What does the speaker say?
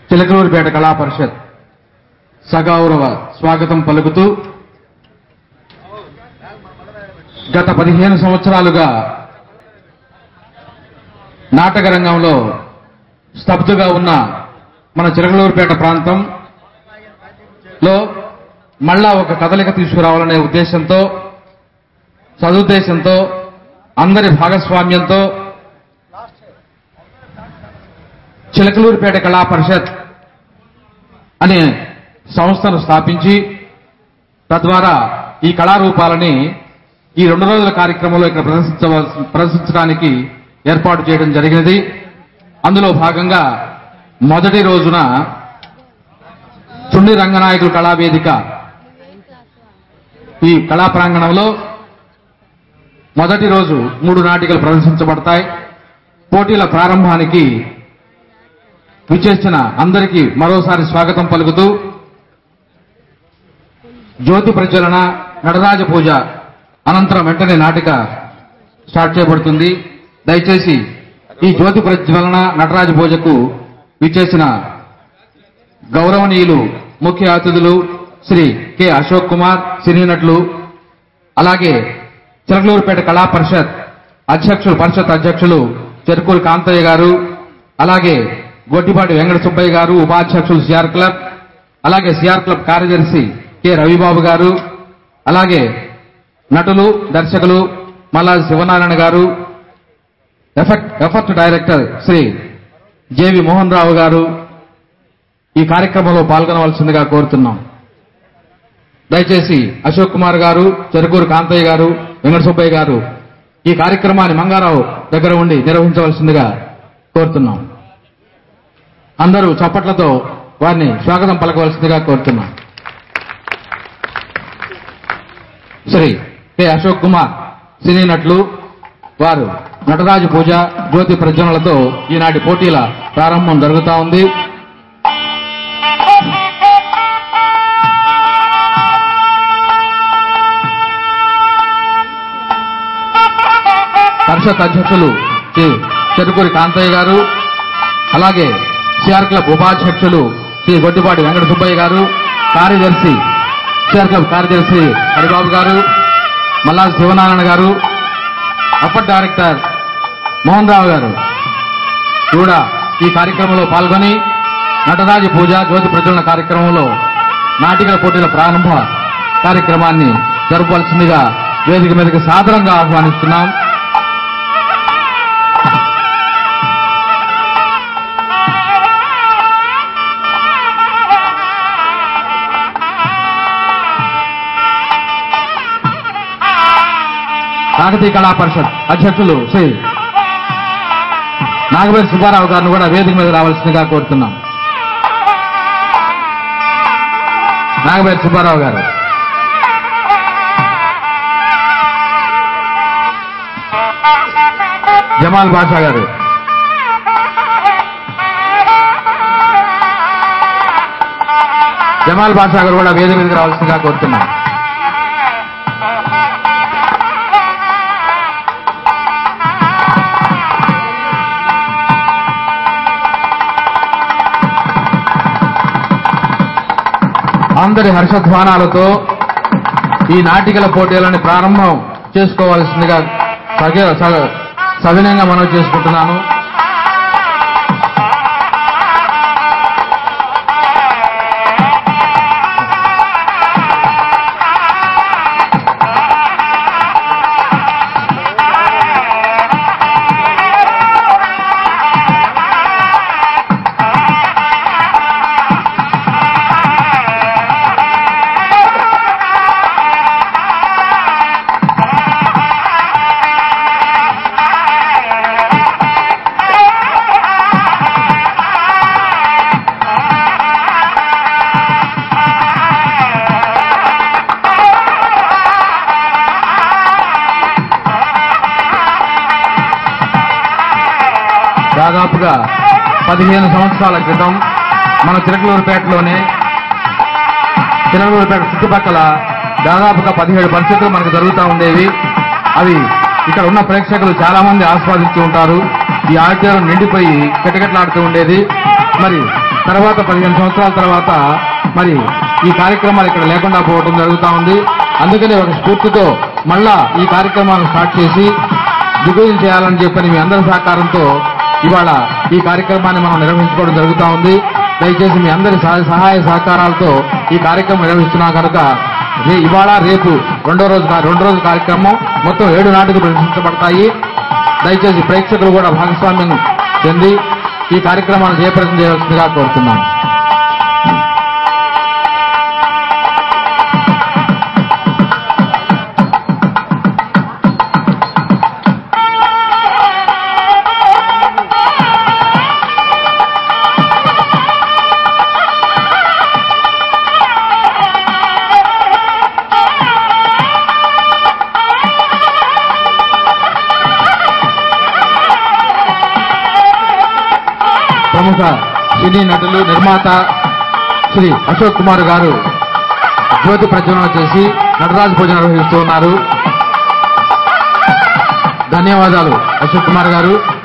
చిలకలూరిపేట కళా పరిషత్ సగౌరవ స్వాగతం పలుకుతూ గత పదిహేను సంవత్సరాలుగా నాటక రంగంలో స్తబ్దుగా ఉన్న మన చిలకలూరిపేట ప్రాంతం లో మళ్ళా ఒక కదలిక తీసుకురావాలనే ఉద్దేశంతో సదుద్దేశంతో అందరి భాగస్వామ్యంతో చిలకలూరిపేట కళా పరిషత్ అనే సంస్థను స్థాపించి తద్వారా ఈ కళారూపాలని ఈ రెండు రోజుల కార్యక్రమంలో ఇక్కడ ప్రదర్శించవలసి ప్రదర్శించడానికి ఏర్పాటు చేయడం జరిగినది అందులో భాగంగా మొదటి రోజున చుండి రంగనాయకులు కళావేదిక ఈ కళా ప్రాంగణంలో మొదటి రోజు మూడు నాటికలు ప్రదర్శించబడతాయి పోటీల ప్రారంభానికి విచేసిన అందరికీ మరోసారి స్వాగతం పలుకుతూ జ్యోతి ప్రజ్వలన నటరాజ పూజ అనంతరం వెంటనే నాటిక స్టార్ట్ చేయబడుతుంది దయచేసి ఈ జ్యోతి ప్రజ్వలన నటరాజ పూజకు విచ్చేసిన గౌరవనీయులు ముఖ్య అతిథులు శ్రీ కె అశోక్ కుమార్ సినీ నటులు అలాగే చిలకలూరుపేట కళా పరిషత్ అధ్యక్షులు పరిషత్ అధ్యక్షులు చెరుకూరు కాంతయ్య గారు అలాగే గొడ్డిపాటి వెంకట సుబ్బయ్య గారు ఉపాధ్యక్షులు సిఆర్ క్లబ్ అలాగే సిఆర్ క్లబ్ కార్యదర్శి కె రవిబాబు గారు అలాగే నటులు దర్శకులు మల్లాది శివనారాయణ గారు effect effort director Shri JV Mohan Rao గారు ఈ కార్యక్రమంలో పాల్గొనవలసిందిగా కోరుతున్నాం దయచేసి అశోక్ కుమార్ గారు చెరుకూరు కాంతయ్య గారు వెంకట సుబ్బయ్య గారు ఈ కార్యక్రమాన్ని మంగారావు దగ్గర ఉండి నిర్వహించవలసిందిగా కోరుతున్నాం అందరూ చప్పట్లతో వారిని స్వాగతం పలకవలసిందిగా కోరుతున్నాం శ్రీ కె అశోక్ కుమార్ సినీ నటులు వారు నటరాజు పూజ జ్యోతి ప్రజ్వలనలతో ఈనాటి పోటీల ప్రారంభం జరుగుతా ఉంది పరిషత్ అధ్యక్షులు శ్రీ చెరుకూరి కాంతయ్య గారు అలాగే సిఆర్ క్లబ్ ఉపాధ్యక్షులు శ్రీ గొడ్డిపాటి వెంకట సుబ్బయ్య గారు కార్యదర్శి సిఆర్ క్లబ్ కార్యదర్శి హరిబాబు గారు మల్లా శివనారాయణ గారు అప్పర్ డైరెక్టర్ మోహన్ రావు గారు కూడా ఈ కార్యక్రమంలో పాల్గొని నటరాజు పూజ జ్యోతి ప్రజ్వలన కార్యక్రమంలో నాటికల పోటీల ప్రారంభ కార్యక్రమాన్ని జరపవలసిందిగా వేదిక మీదకి సాదరంగా ఆహ్వానిస్తున్నాం కాకతీయ కళా పరిషత్ అధ్యక్షులు శ్రీ నాగవేరి సుబ్బారావు గారిని కూడా వేదిక మీద రావాల్సిందిగా కోరుతున్నాం నాగవేరి సుబ్బారావు గారు జమాల్ బాషా గారు జమాల్ బాషా గారు కూడా వేదిక మీదకి రావాల్సిందిగా కోరుతున్నాం అందరి హర్షధ్వానాలతో ఈ నాటికల పోటీలను ప్రారంభం చేసుకోవాల్సిందిగా సగ- సగ- సవినయంగా మనవి చేసుకుంటున్నాను దాదాపుగా పదిహేను సంవత్సరాల క్రితం మన చిలకలూరుపేటలోనే చిలకలూరుపేట చుట్టుపక్కల దాదాపుగా పదిహేడు పరిస్థితులు మనకు జరుగుతూ ఉండేవి అవి ఇక్కడ ఉన్న ప్రేక్షకులు చాలా మంది ఆస్వాదిస్తూ ఉంటారు ఈ ఆడిటోరియం నిండిపోయి కిటకిటలాడుతూ ఉండేది మరి తర్వాత పదిహేను సంవత్సరాల తర్వాత మరి ఈ కార్యక్రమాలు ఇక్కడ లేకుండా పోవడం జరుగుతా ఉంది అందుకని ఒక స్ఫూర్తితో మళ్ళా ఈ కార్యక్రమాలను స్టార్ట్ చేసి దిగులు చేయాలని చెప్పని మీ అందరి సహకారంతో ఇవాళ ఈ కార్యక్రమాన్ని మనం నిర్వహించుకోవడం జరుగుతా ఉంది దయచేసి మీ అందరి సహ- సహాయ సహకారాలతో ఈ కార్యక్రమం నిర్వహిస్తున్నాం కనుక రే- ఇవాళ రేపు రెండో రోజు కా- రెండు రోజుల కార్యక్రమం మొత్తం ఏడు నాటికలు ప్రదర్శించబడతాయి దయచేసి ప్రేక్షకులు కూడా భాగస్వామ్యం చెంది ఈ కార్యక్రమాన్ని జయప్రదం చేయవలసిందిగా కోరుతున్నాను ప్రముఖ సినీ నటులు నిర్మాత శ్రీ అశోక్ కుమార్ గారు జ్యోతి ప్రజ్వలన చేసి నటరాజు పూజ నిర్వహిస్తూ ఉన్నారు ధన్యవాదాలు అశోక్ కుమార్ గారు